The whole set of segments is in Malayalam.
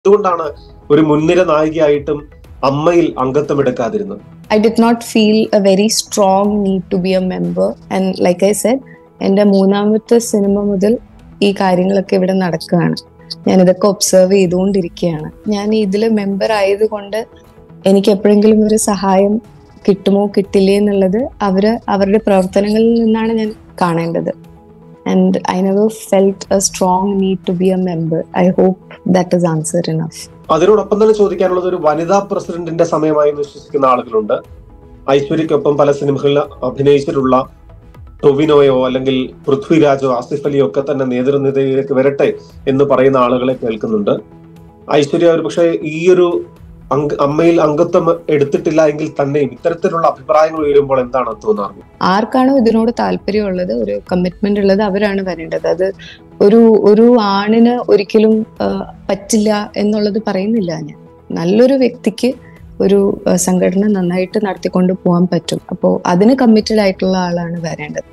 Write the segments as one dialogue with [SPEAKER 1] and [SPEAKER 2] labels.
[SPEAKER 1] എന്തുകൊണ്ടാണ് ഒരു മുൻനിര നായികയായിട്ടും അമ്മയിൽ അംഗത്വം എടുക്കാതിരുന്നത്
[SPEAKER 2] I did not feel a very strong need to be a member. And like I said, എൻ്റെ മൂന്നാമത്തെ സിനിമ മുതൽ ഈ കാര്യങ്ങളൊക്കെ ഇവിടെ നടക്കുകയാണ് ഞാൻ ഇതൊക്കെ ഒബ്സർവ് ചെയ്തുകൊണ്ടിരിക്കുകയാണ് ഞാൻ ഇതിൽ മെമ്പർ ആയതുകൊണ്ട് എനിക്ക് എപ്പോഴെങ്കിലും ഒരു സഹായം കിട്ടുമോ കിട്ടില്ലേ എന്നുള്ളത് അവര് അവരുടെ പ്രവർത്തനങ്ങളിൽ നിന്നാണ് ഞാൻ കാണേണ്ടത് and I never felt a strong need to be a member I hope that is answer enough
[SPEAKER 1] അതിനോടൊപ്പം തന്നെ ചോദിക്കാനുള്ളത് ഒരു വനിതാ പ്രസിഡന്റിന്റെ സമയമായി എന്ന് വിശ്വസിക്കുന്ന ആളുകളുണ്ട് ഐശ്വര്യക്കൊപ്പം പല സിനിമകളിൽ അഭിനയിച്ചിട്ടുള്ള ടൊവിനോയോ അല്ലെങ്കിൽ പൃഥ്വിരാജോ ആസിഫ് അലിയോ ഒക്കെ തന്നെ നേതൃനിരയിലേക്ക് വരട്ടെ എന്ന് പറയുന്ന ആളുകളെ കേൾക്കുന്നുണ്ട് ഐശ്വര്യ ഒരു പക്ഷേ ഈ ഒരു അംഗ അമ്മയിൽ അംഗത്വം എടുത്തിട്ടില്ല എങ്കിൽ തന്നെയും ഇത്തരത്തിലുള്ള അഭിപ്രായങ്ങൾ ഉയരുമ്പോൾ എന്താണ് തോന്നാറ്
[SPEAKER 2] ആർക്കാണോ ഇതിനോട് താല്പര്യമുള്ളത് ഒരു കമ്മിറ്റ്മെന്റ് ഉള്ളത് അവരാണ് വരേണ്ടത് അത് ഒരു ഒരു ആണിന് ഒരിക്കലും ആ, പറ്റില്ല എന്നുള്ളത് പറയുന്നില്ല ഞാൻ നല്ലൊരു വ്യക്തിക്ക് ഒരു ആ, സംഘടന നന്നായിട്ട് നടത്തിക്കൊണ്ട് പോകാൻ പറ്റും അപ്പോൾ അതിന് കമ്മിറ്റഡ് ആയിട്ടുള്ള ആളാണ് വരേണ്ടത്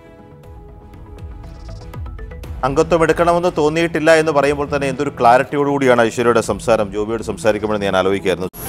[SPEAKER 3] അംഗത്വം എടുക്കണമെന്ന് തോന്നിയിട്ടില്ല എന്ന് പറയുമ്പോൾ തന്നെ എന്തൊരു ക്ലാരിറ്റിയോടുകൂടിയാണ് ഐശ്വര്യയുടെ സംസാരം ജോബിയോട് സംസാരിക്കുമ്പോൾ ഞാൻ ആലോചിക്കായിരുന്നു